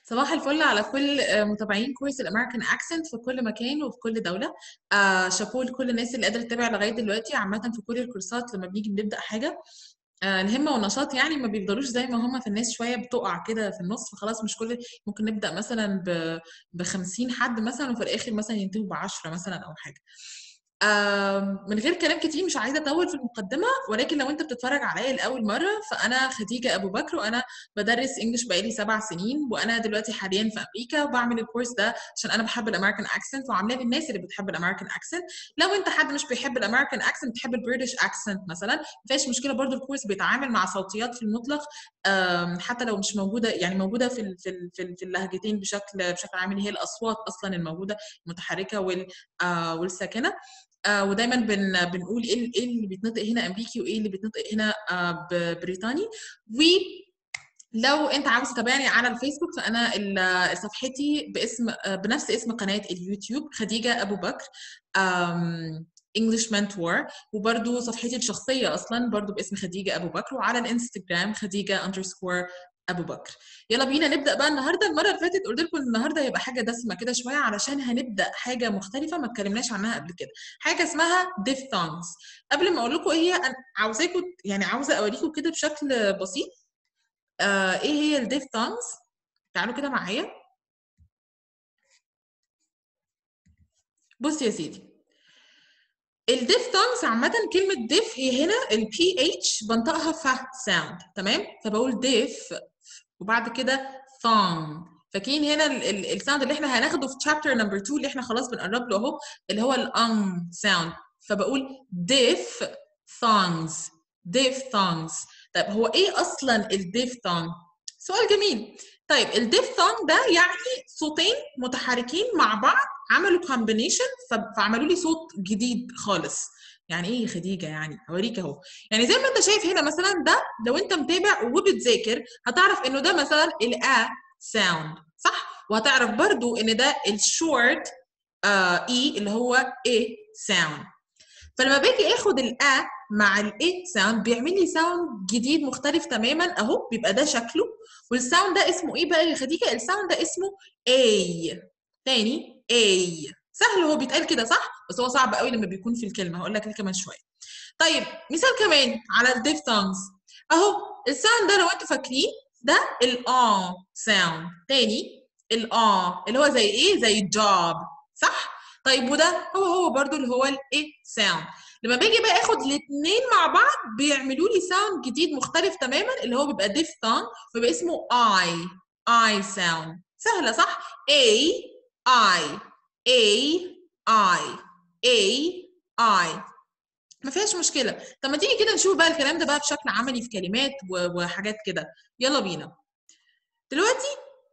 صباح الفل على كل آه، متابعين كورس الامريكان اكسنت في كل مكان وفي كل دوله آه شابوه لكل الناس اللي قادره تتابع لغايه دلوقتي عامه في كل الكورسات لما بنيجي بنبدا حاجه آه الهمه والنشاط يعني ما بيفضلوش زي ما هما في الناس شويه بتقع كده في النص فخلاص مش كل ممكن نبدا مثلا ب ب 50 حد مثلا وفي الاخر مثلا ينتهوا ب 10 مثلا او حاجه آم، من غير كلام كتير مش عايزه اطول في المقدمه ولكن لو انت بتتفرج عليا لاول مره فانا خديجه ابو بكر وانا بدرس انجلش بقالي سبع سنين وانا دلوقتي حاليا في امريكا وبعمل الكورس ده عشان انا بحب الامريكان اكسنت وعاملاه للناس اللي بتحب الامريكان اكسنت لو انت حد مش بيحب الامريكان اكسنت بتحب البريتش اكسنت مثلا ما فيهاش مشكله برضو الكورس بيتعامل مع صوتيات في المطلق آم، حتى لو مش موجوده يعني موجوده في ال- في ال- في ال- في اللهجتين بشكل بشكل عام اللي هي الاصوات اصلا الموجوده المتحركه وال آه، والساكنه آه ودايما بن بنقول ايه ال- إيه اللي بيتنطق هنا امريكي وايه اللي بيتنطق هنا آه ب- بريطاني ولو انت عاوز تتابعني على الفيسبوك فانا ال- صفحتي باسم آه، بنفس اسم قناه اليوتيوب خديجه ابو بكر انجلش منتور وبرده صفحتي الشخصيه اصلا برده باسم خديجه ابو بكر وعلى الانستجرام خديجه اندرسكور ابو بكر يلا بينا نبدا بقى النهارده المره اللي فاتت قلت لكم النهارده هيبقى حاجه دسمه كده شويه علشان هنبدا حاجه مختلفه ما اتكلمناش عنها قبل كده حاجه اسمها diphthongs قبل ما اقول لكم ايه هي انا عاوزاكم يعني عاوزه اوريكم كده بشكل بسيط آه ايه هي الديفثونجز تعالوا كده معايا بص يا سيدي الديفثونجز عامة كلمة ديف هي هنا البي اتش بنطقها ف ساوند تمام فبقول ديف وبعد كده ثونج فاكرين هنا الساوند اللي احنا هناخده في chapter نمبر 2 اللي احنا خلاص بنقرب له اهو اللي هو الان ساوند فبقول ديف ثونجز ديف ثونجز طيب هو ايه اصلا الديفثونج سؤال جميل طيب الديفثونج ده يعني صوتين متحركين مع بعض عملوا كومبينيشن فعملوا لي صوت جديد خالص يعني ايه يا خديجه يعني هوريك اهو يعني زي ما انت شايف هنا مثلا ده لو انت متابع وبتذاكر هتعرف انه ده مثلا الا ساوند صح وهتعرف برضو ان ده الشورت اي اللي هو اي ساوند فلما باجي اخد الأ مع الاي ساوند بيعمل لي ساوند جديد مختلف تماما اهو بيبقى ده شكله والساوند ده اسمه ايه بقى يا خديجه الساوند ده اسمه اي تاني اي سهل هو بيتقال كده صح بس هو صعب قوي لما بيكون في الكلمه هقول لك كمان شويه طيب مثال كمان على الديفثونجز اهو الساوند ده لو انتوا فاكرين ده الاه ساوند تاني الاه اللي هو زي ايه زي job صح طيب وده هو هو برضو اللي هو الايه ساوند لما باجي بقى اخد الاثنين مع بعض بيعملوا لي ساوند جديد مختلف تماما اللي هو بيبقى ديفثونج ويبقى اسمه اي اي ساوند سهله صح A I A I A I ما فيهاش مشكله طب ما تيجي كده نشوف بقى الكلام ده بقى بشكل عملي في كلمات و- وحاجات كده يلا بينا دلوقتي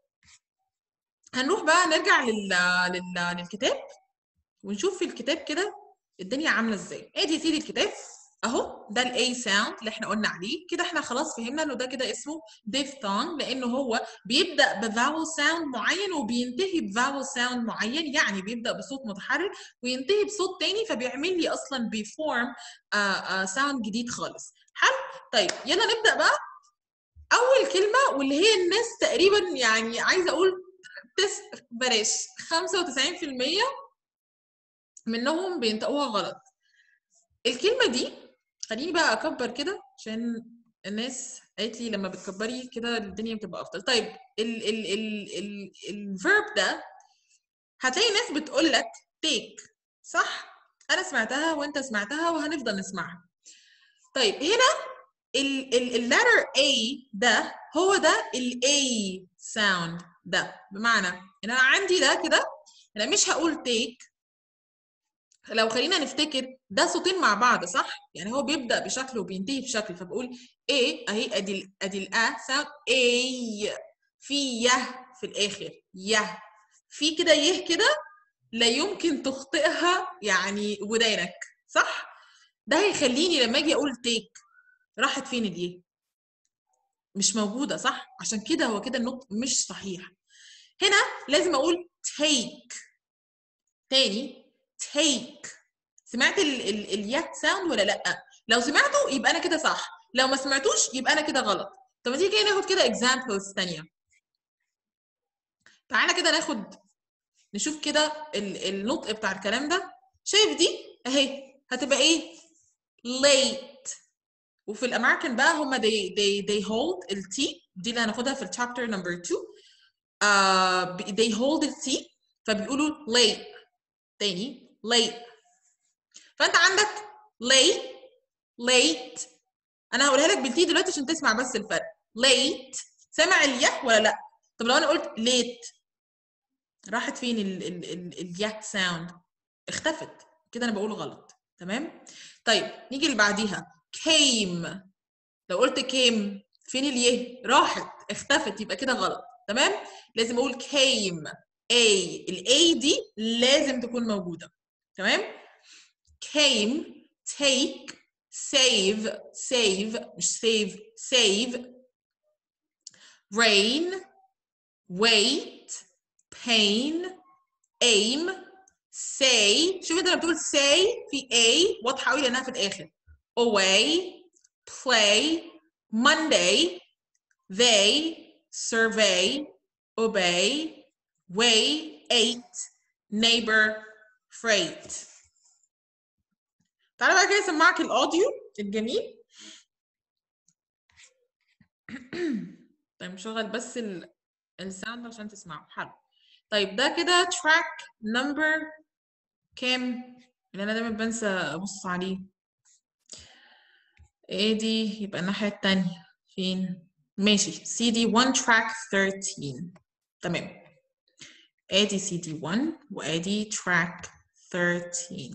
هنروح بقى نرجع لل... لل... للكتاب ونشوف في الكتاب كده الدنيا عامله ازاي ادي يا سيدي الكتاب اهو ده الاي ساوند اللي احنا قلنا عليه كده احنا خلاص فهمنا انه ده كده اسمه diphthong لانه هو بيبدا بفاول ساوند معين وبينتهي بفاول ساوند معين يعني بيبدا بصوت متحرك وينتهي بصوت تاني فبيعمل لي اصلا بيفورم ساوند جديد خالص حلو طيب يلا نبدا بقى اول كلمه واللي هي الناس تقريبا يعني عايزه اقول تس بلاش 95% منهم بينطقوها غلط الكلمه دي خليني بقى اكبر كده عشان الناس قالت لي لما بتكبري كده الدنيا بتبقى افضل طيب ال ال ال ال الفيرب ده هتلاقي ناس بتقول لك تيك صح انا سمعتها وانت سمعتها وهنفضل نسمعها طيب هنا ال ال اللتر A ده هو ده ال A sound ده بمعنى ان انا عندي ده كده انا مش هقول take لو خلينا نفتكر ده صوتين مع بعض صح؟ يعني هو بيبدأ بشكل وبينتهي بشكل فبقول A اهي ادي ال ادي الأ sound A في يه في الآخر يه في كده يه كده لا يمكن تخطئها يعني ودانك صح؟ ده هيخليني لما اجي اقول تيك راحت فين اليه؟ مش موجودة صح؟ عشان كده هو كده النطق مش صحيح. هنا لازم اقول take تاني take سمعت ال ال اليا ساوند ولا لا؟ لو سمعته يبقى انا كده صح، لو ما سمعتوش يبقى انا كده غلط. طب ما تيجي كده ناخد كده examples تانية. تعالى كده ناخد نشوف كده ال- النطق بتاع الكلام ده شايف دي اهي هتبقى ايه late وفي الامريكان بقى هما they they they hold ال T دي اللي هناخدها في الشابتر نمبر 2 uh, they hold ال T فبيقولوا late تاني late فانت عندك late late انا هقولها لك بالتي دلوقتي عشان تسمع بس الفرق late سامع الياء ولا لا طب لو انا قلت late راحت فين ال ال ال الياء ساوند اختفت كده انا بقول غلط تمام طيب نيجي اللي بعديها came لو قلت came فين اليه راحت اختفت يبقى كده غلط تمام لازم اقول came a الاي دي لازم تكون موجوده تمام came take save save مش save save rain wait pain aim say شوف انت لما بتقول say في a واضحه قوي لانها في الاخر away play Monday they survey obey weigh eight neighbor freight تعالى بقى كده اسمعك الاوديو الجميل طيب نشغل بس ال... الساوند عشان تسمعوا حلو طيب ده كده تراك نمبر كام اللي انا دايما بنسى ابص عليه ايه دي يبقى الناحية التانية فين ماشي سي دي 1 تراك 13 تمام ادي سي دي 1 وادي تراك 13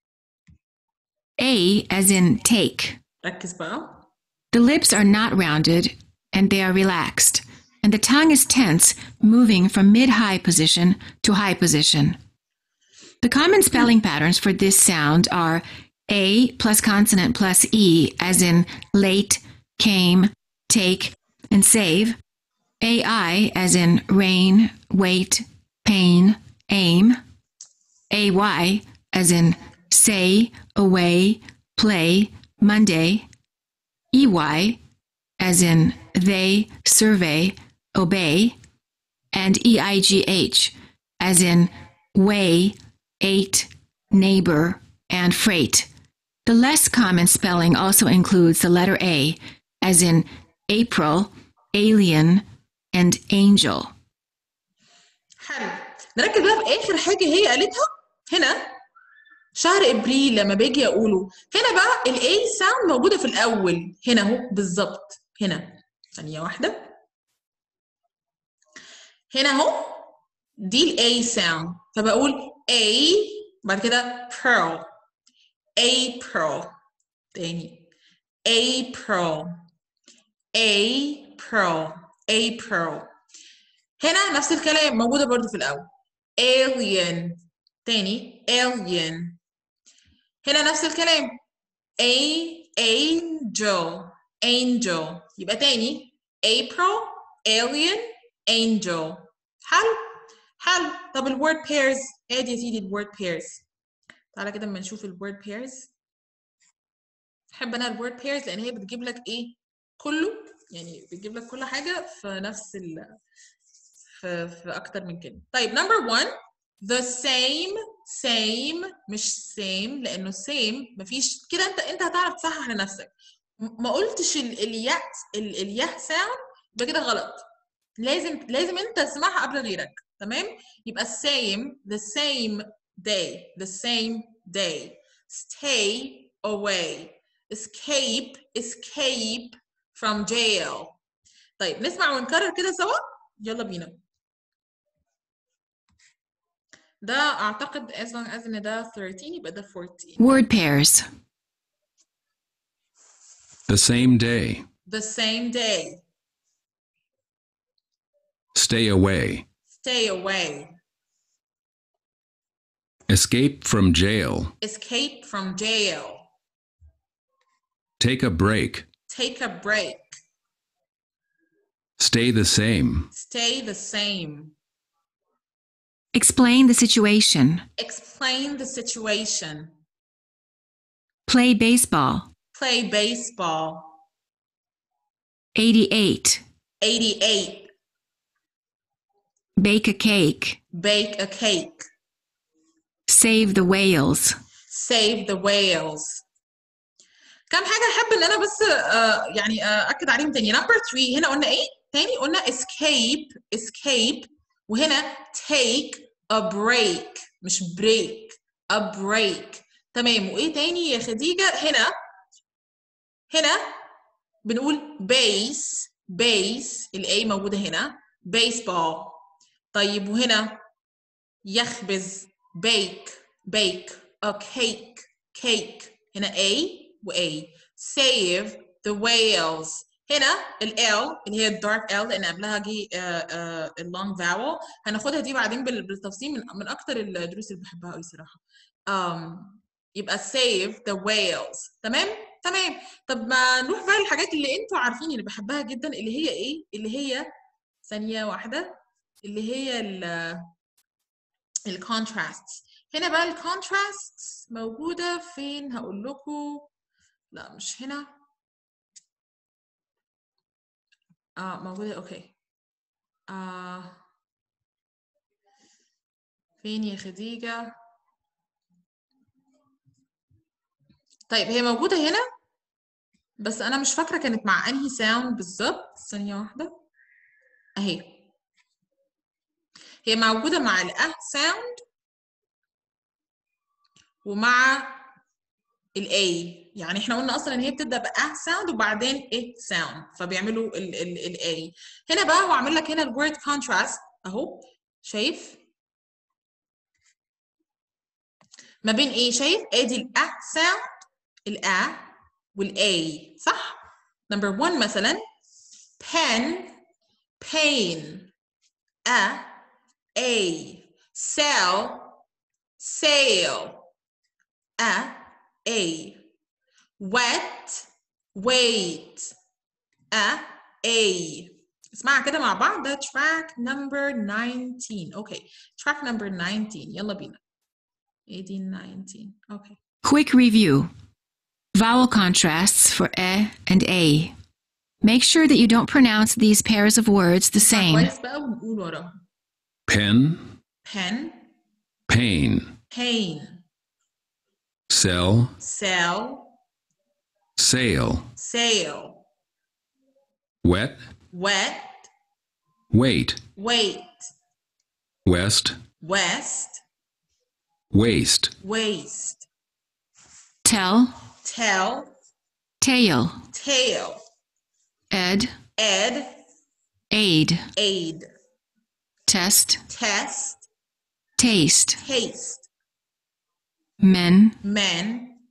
A as in take. ركز بقى The lips are not rounded and they are relaxed, and the tongue is tense, moving from mid high position to high position. The common spelling patterns for this sound are A plus consonant plus E, as in late, came, take, and save, AI, as in rain, wait, pain, aim, AY, as in say, away, play, Monday, EY, as in they, survey, obey, and EIGH, as in weigh, eight, neighbor, and freight. The less common spelling also includes the letter A, as in April, alien, and angel. حلو نركز بقى في اخر حاجه هي قالتها هنا شهر ابريل لما باجي اقوله هنا بقى الاي ساوند موجوده في الاول هنا اهو بالظبط هنا ثانيه واحده هنا اهو دي الاي ساوند فبقول A بعد كده pearl April تاني April April April هنا نفس الكلام موجودة برضو في الأول alien تاني alien هنا نفس الكلام a angel angel يبقى تاني April alien angel حلو حلو طب الword pairs ادي يا سيدي الword pairs تعالى كده اما نشوف الword pairs بحب انا الword pairs لان هي بتجيب لك ايه كله يعني بتجيب لك كل حاجه في نفس ال في, في اكتر من كلمه طيب number one the same same مش same لانه same مفيش كده انت انت هتعرف تصحح لنفسك م- ما قلتش ال- الياء ال- الياء ساوند يبقى كده غلط لازم لازم انت تسمعها قبل غيرك تمام يبقى same the same day the same day stay away escape escape from jail طيب نسمع ونكرر كده سوا يلا بينا ده اعتقد as long as ان ده 13 يبقى ده 14 Word pairs. The same day. the same day Stay away. stay away Escape from jail. escape from jail Take a break. take a break Stay the same. stay the same Explain the situation. explain the situation Play baseball. play baseball 88. 88 Bake a cake. bake a cake Save the whales. save the whales كم حاجة أحب إن أنا بس آه يعني آه أكد عليهم تاني number three هنا قلنا إيه؟ تاني قلنا escape escape وهنا take a break مش break a break تمام وإيه تاني يا خديجة هنا هنا بنقول base base ال A موجودة هنا baseball طيب وهنا يخبز bake bake a cake cake هنا A و A save the whales هنا ال L اللي هي الدارك L لأن قبلها جه اللونج vowel هناخدها دي بعدين بال- بالتفصيل من من أكتر الدروس اللي بحبها قوي صراحة um, يبقى save the whales تمام تمام طب ما نروح بقى للحاجات اللي انتوا عارفين اللي بحبها جدا اللي هي ايه اللي هي ثانية واحدة اللي هي ال الكونتراست هنا بقى الكونتراست موجودة فين هقول لكم لا مش هنا اه موجودة اوكي آه فين يا خديجة طيب هي موجودة هنا بس أنا مش فاكرة كانت مع أنهي ساوند بالظبط ثانية واحدة أهي هي موجودة مع الأه ساوند ومع الاي يعني احنا قلنا اصلا ان هي بتبدا بأه ساوند وبعدين ايه ساوند فبيعملوا الاي هنا بقى هو عامل لك هنا الورد كونتراست اهو شايف ما بين ايه شايف ادي الأ ساوند الأ والاي صح نمبر 1 مثلا pen pain a a sell sail a a wet wait a a اسمعها كده مع بعض ده track number 19 اوكي track number 19 يلا بينا 18 19 اوكي Quick review. Vowel contrasts for e and a. Make sure that you don't pronounce these pairs of words the same. كويس بقى ونقول وراهم pen, pen pain, pain sell, sell sail, sail wet, wet wait, wait west, west waste, waste Tell, tell tail, tail ed, ed aid, aid test, test taste, taste men, men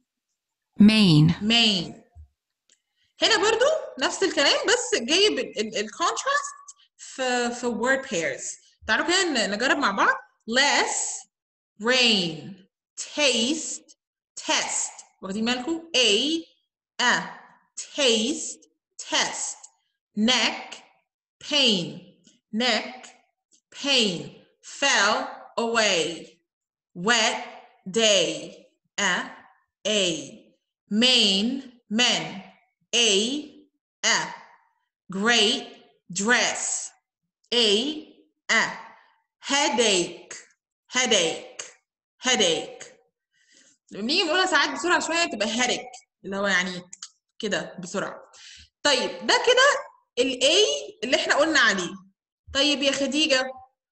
main. main هنا برضو نفس الكلام بس جايب الكونتراست في في word pairs تعالوا كده ن- نجرب مع بعض less rain taste test واخدين بالكم a a taste test neck pain neck pain fell away wet day a a main men a a great dress a a headache headache headache لما بنيجي نقولها ساعات بسرعه شويه بتبقى headache اللي هو يعني كده بسرعه طيب ده كده الاي اللي احنا قلنا عليه طيب يا خديجه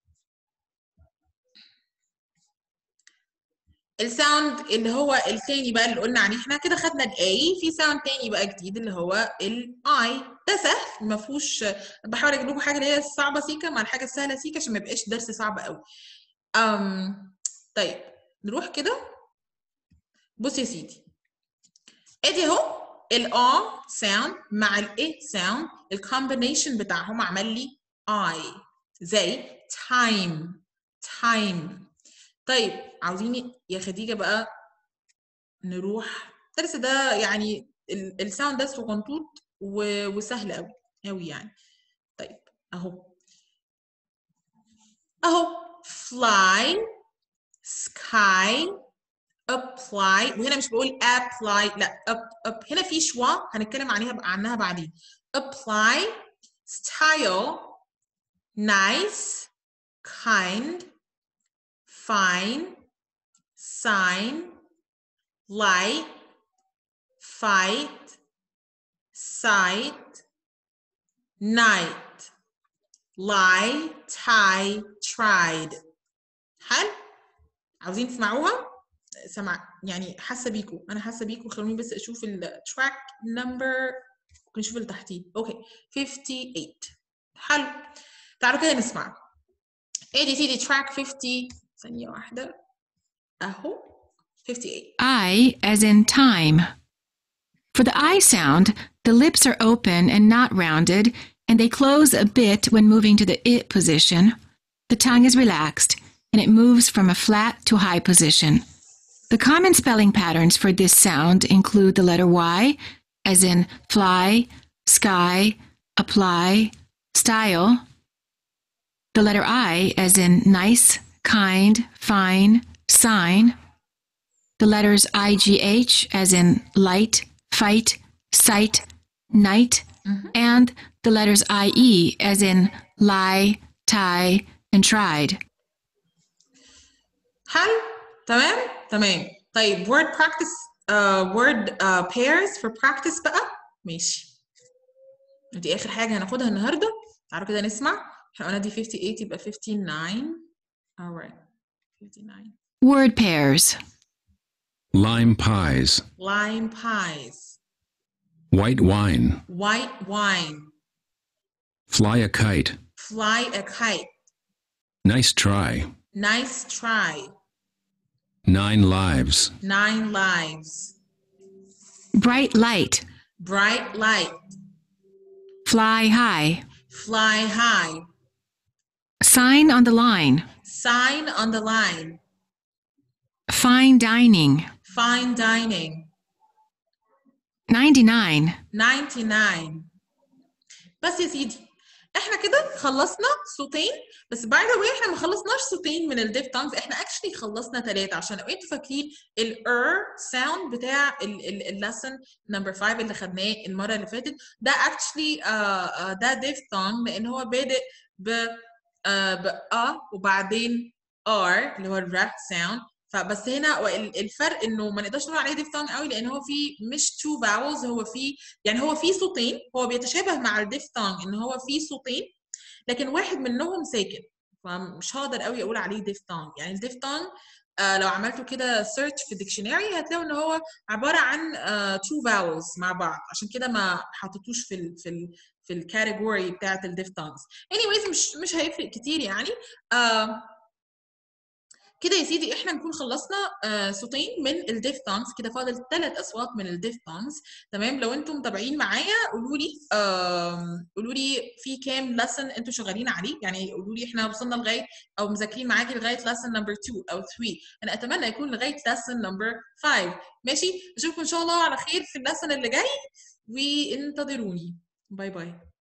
الساوند اللي هو التاني بقى اللي قلنا عليه احنا كده خدنا الاي في ساوند تاني بقى جديد اللي هو الاي ده سهل ما فيهوش بحاول اجيب لكم حاجه اللي هي صعبه سيكه مع الحاجه السهله سيكه عشان ما يبقاش درس صعب قوي أم طيب نروح كده بص يا سيدي ادي اهو الاه ساوند مع الاي ساوند الكومبينيشن بتاعهم عمل لي اي زي تايم تايم طيب عاوزين يا خديجه بقى نروح الدرس ده يعني ال- الساوند ده صغنطوط و- وسهل قوي قوي يعني طيب اهو اهو fly sky apply وهنا مش بقول apply لا up, up. هنا في شوا هنتكلم عليها عنها بعدين apply style nice kind fine sign light fight sight night lie tie tried حلو عاوزين تسمعوها سمع يعني حاسه بيكم انا حاسه بيكم خلوني بس اشوف التراك نمبر ممكن نشوف اللي تحتيه اوكي 58 حلو تعالوا كده نسمع ايه دي سيدي تراك 50 ثانيه واحده اهو 58 I as in time. For the I sound, the lips are open and not rounded, and they close a bit when moving to the it position. The tongue is relaxed, and it moves from a flat to high position. The common spelling patterns for this sound include the letter Y, as in fly, sky, apply, style, the letter I, as in nice, kind, fine, sign, the letters IGH, as in light, fight, sight, night, and the letters IE, as in lie, tie, and tried. حلو تمام تمام طيب word practice uh, word uh, pairs for practice بقى ماشي دي اخر حاجه هناخدها النهارده تعالوا كده نسمع احنا قلنا دي 58 يبقى 59 alright 59 Word pairs. Lime pies. lime pies White wine. white wine Fly a kite. fly a kite Nice try. nice try Nine lives. nine lives Bright light. bright light Fly high. fly high Sign on the line. sign on the line Fine dining. fine dining 99. 99 بس يا سيدي احنا كده خلصنا صوتين بس باي ذا واي احنا ما خلصناش صوتين من الديف تونجز احنا اكشلي خلصنا ثلاثه عشان لو انتوا فاكرين الار ساوند بتاع اللسن نمبر 5 اللي خدناه المره اللي فاتت ده اكشلي ده ديف تونج لان هو بادئ ب آه، ب ا وبعدين ار اللي هو الراب ساوند فبس هنا و- ال- الفرق انه ما نقدرش نقول عليه ديفتونج قوي لان هو في مش تو فاولز هو في يعني هو في صوتين هو بيتشابه مع الديفتونج ان هو في صوتين لكن واحد منهم ساكن فمش هقدر قوي اقول عليه ديفتونج يعني الديفتونج آه لو عملتوا كده سيرش في الديكشنري هتلاقوا ان هو عباره عن تو فاولز مع بعض عشان كده ما حطيتوش في ال في ال في الكاتيجوري بتاعت الديفتونجز anyways مش مش هيفرق كتير يعني آه كده يا سيدي احنا نكون خلصنا آه صوتين من الديفتونجز كده فاضل ثلاث اصوات من الديفتونجز تمام لو انتم متابعين معايا قولوا لي آم، قولوا لي في كام لسن انتم شغالين عليه يعني قولوا لي احنا وصلنا لغايه او مذاكرين معاكي لغايه لسن نمبر 2 او 3 انا اتمنى يكون لغايه لسن نمبر 5 ماشي اشوفكم ان شاء الله على خير في اللسن اللي جاي وانتظروني باي باي